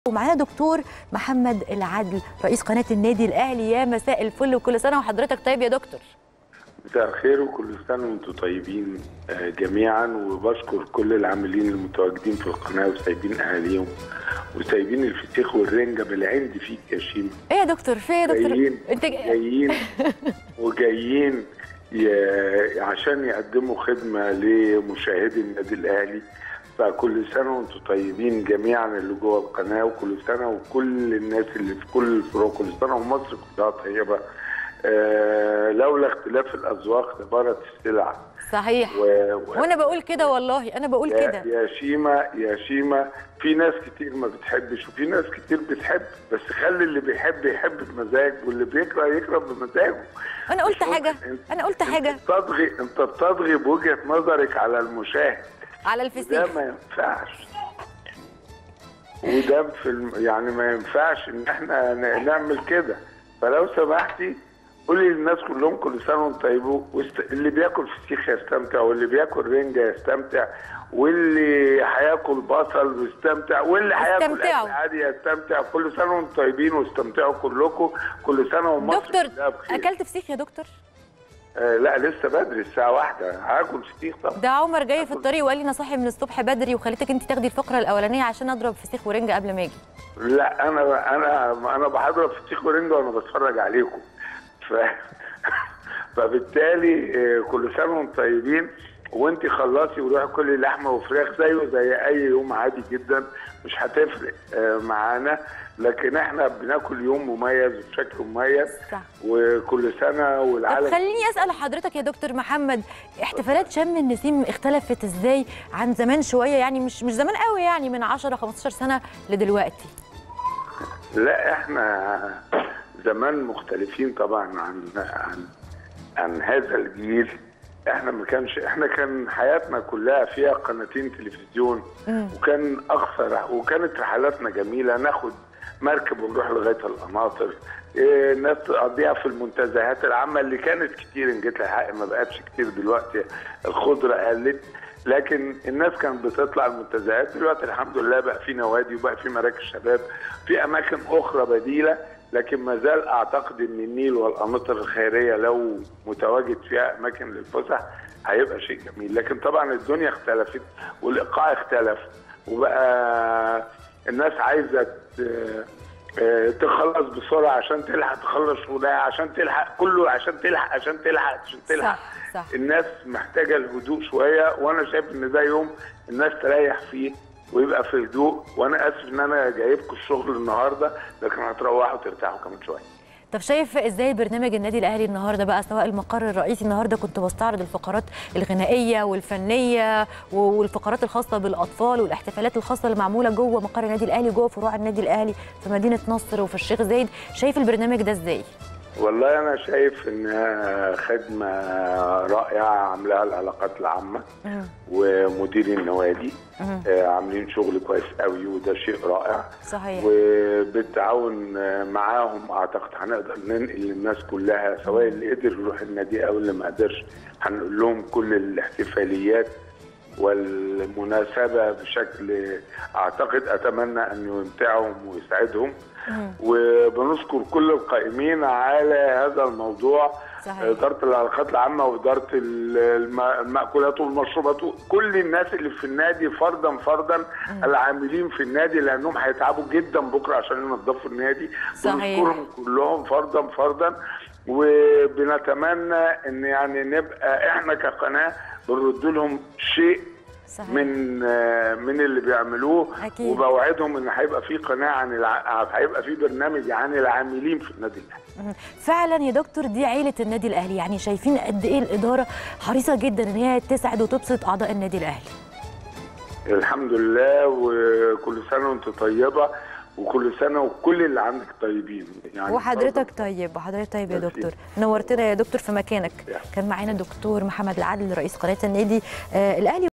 ومعانا دكتور محمد العدل رئيس قناه النادي الاهلي يا مساء الفل وكل سنه وحضرتك طيب يا دكتور مساء الخير وكل سنه وانتم طيبين آه، جميعا وبشكر كل العاملين المتواجدين في القناه وسايبين اهاليهم وسايبين الفسيخ والرنجه بالعند فيك يا شيماء ايه يا دكتور في ايه يا دكتور جايين انت جايين وجايين ي- عشان يقدموا خدمه لمشاهدي النادي الاهلي فكل سنه وانتم طيبين جميعا اللي جوه القناه وكل سنه وكل الناس اللي في كل الفروع كل سنه ومصر كلها طيبه آه لولا اختلاف الاذواق لبارت السلع صحيح و... و... وانا بقول كده والله انا بقول يا, كده يا شيما يا شيما في ناس كتير ما بتحبش وفي ناس كتير بتحب بس خلي اللي بيحب يحب بمزاج واللي بيكره يكره بمزاجه انا قلت مش ممكن حاجه انت- انا قلت حاجه انت بتضغي انت بتضغي بوجهه نظرك على المشاهد على ده الفسيخ ما ينفعش وده في الم... يعني ما ينفعش ان احنا ن- نعمل كده فلو سمحتي قولي للناس كلهم كل سنه وانتم طيبين واست... اللي بياكل فسيخ يستمتع واللي بياكل رنجه يستمتع واللي هياكل بصل يستمتع واللي هياكل استمتعوا. اكل عادي يستمتع كل سنه وانتم طيبين واستمتعوا كلكم كل سنه ومصر دكتور كلها بخير اكلت فسيخ يا دكتور آه لا لسه بدري الساعه واحدة هاكل فسيخ طبعا ده عمر جاي في الطريق وقال لي انا صاحي من الصبح بدري وخليتك انت تاخدي الفقره الاولانيه عشان اضرب فسيخ ورنجه قبل ما اجي لا انا انا انا بحضر فسيخ ورنجه وانا بتفرج عليكم ف فبالتالي آه، كل سنه وانتم طيبين وانت خلصي وروحي كلي لحمه وفراخ زيه زي اي يوم عادي جدا مش هتفرق آه، معانا لكن احنا بناكل يوم مميز وبشكل مميز صح وكل سنه طب والعالم خليني اسال حضرتك يا دكتور محمد احتفالات شم النسيم اختلفت ازاي عن زمان شويه يعني مش مش زمان قوي يعني من 10 15 سنه لدلوقتي لا احنا زمان مختلفين طبعا عن عن عن هذا الجيل احنا ما كانش احنا كان حياتنا كلها فيها قناتين تلفزيون مم. وكان اقصى وكانت رحلاتنا جميله ناخد مركب ونروح لغايه القناطر إيه ناس تقضيها في المنتزهات العامه اللي كانت كتير ان جيت الحق ما بقتش كتير دلوقتي الخضره قلت لكن الناس كانت بتطلع المنتزهات دلوقتي الحمد لله بقى في نوادي وبقى في مراكز شباب في اماكن اخرى بديله لكن ما زال اعتقد ان النيل والقناطر الخيريه لو متواجد فيها اماكن للفسح هيبقى شيء جميل لكن طبعا الدنيا اختلفت والايقاع اختلف وبقى الناس عايزه ت- آه، تخلص بسرعه عشان تلحق تخلص شغلها عشان تلحق كله عشان تلحق عشان تلحق عشان تلحق صح صح الناس محتاجه الهدوء شويه وانا شايف ان ده يوم الناس تريح فيه ويبقى في هدوء وانا اسف ان انا جايبكم الشغل النهارده لكن هتروحوا ترتاحوا كمان شويه طب شايف ازاي برنامج النادي الاهلي النهارده بقى سواء المقر الرئيسي النهارده كنت بستعرض الفقرات الغنائيه والفنيه والفقرات الخاصه بالاطفال والاحتفالات الخاصه اللي معموله جوه مقر النادي الاهلي جوه فروع النادي الاهلي في مدينه نصر وفي الشيخ زايد شايف البرنامج ده ازاي والله انا شايف انها خدمه رائعه عاملاها العلاقات العامه مم. ومدير النوادي مم. آه، عاملين شغل كويس قوي وده شيء رائع صحيح وبالتعاون معاهم اعتقد هنقدر ننقل للناس كلها سواء اللي قدر يروح النادي او اللي ما قدرش هنقول لهم كل الاحتفاليات والمناسبه بشكل اعتقد اتمنى ان يمتعهم ويسعدهم مم. وبنشكر كل القائمين على هذا الموضوع صحيح إدارة العلاقات العامة وإدارة ال- الم- المأكولات والمشروبات كل الناس اللي في النادي فردا فردا العاملين في النادي لأنهم هيتعبوا جدا بكرة عشان ينظفوا النادي صحيح. بنشكرهم كلهم فردا فردا وبنتمنى ان يعني نبقى احنا كقناه بنرد لهم شيء صحيح من آه، من اللي بيعملوه أكيد. وبوعدهم ان هيبقى في قناه عن الع... هيبقى في برنامج عن العاملين في النادي الاهلي مم. فعلا يا دكتور دي عيله النادي الاهلي يعني شايفين قد ايه الاداره حريصه جدا ان هي تسعد وتبسط اعضاء النادي الاهلي الحمد لله وكل سنه وانت طيبه وكل سنه وكل اللي عندك طيبين يعني وحضرتك طيب وحضرتك طيب يا ميرسي. دكتور نورتنا يا دكتور في مكانك يا. كان معانا دكتور محمد العدل رئيس قناه النادي آه الاهلي